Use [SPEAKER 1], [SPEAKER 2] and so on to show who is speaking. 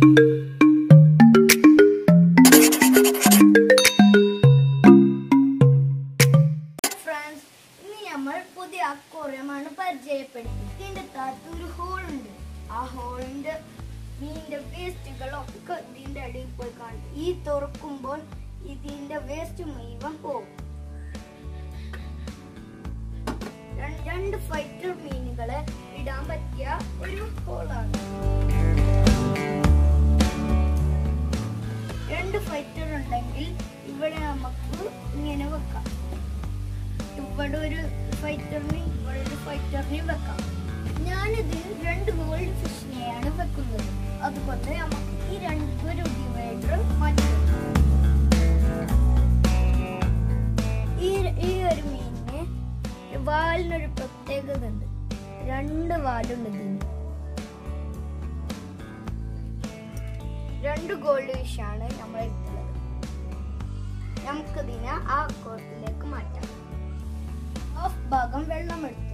[SPEAKER 1] Friends ഇനി നമ്മൾ പുതിയ അക്വോറിയമാണ് പരിചയപ്പെടുത്തി ഇതിന്റെ താഴത്ത് ഒരു ഹോൾ ഉണ്ട് ആ ഹോളിന്റെ മീനിന്റെ വേസ്റ്റുകളൊക്കെ ഇതിന്റെ അടിയിൽ പോയി കാണും ഈ തുറക്കുമ്പോൾ ഇതിന്റെ വേസ്റ്റ് മുഴുവൻ പോകും ര- രണ്ട് ഫൈറ്റർ മീനുകളെ ഇടാൻ പറ്റിയ ഒരു ഹോളാണ് രണ്ട് ഫൈറ്റർ ഉണ്ടെങ്കിൽ ഇവിടെ നമുക്ക് ഇങ്ങനെ വെക്കാം ഇവിടെ ഒരു ഫൈറ്ററിന് ഇവിടെ ഒരു ഫൈറ്ററിനെ വെക്കാം ഞാനിത് രണ്ട് ഗോൾഡ് ഫിഷിനെയാണ് വെക്കുന്നത് അതുകൊണ്ട് നമുക്ക് ഈ രണ്ട് ഒരു ഡിവൈഡർ മാറ്റി വെക്കാം. ഈ ഈ ഒരു മീനിന് വാലിനൊരു പ്രത്യേകത ഉണ്ട് രണ്ട് വാലുണ്ട് ഇതിന് രണ്ട് ഗോൾഡ് ഫിഷാണ് നമ്മൾ എടുത്തുള്ളത് നമുക്കിതിനെ ആ കോട്ടിലേക്ക് മാറ്റാം ഹാഫ് ഭാഗം വെള്ളം എടുത്തു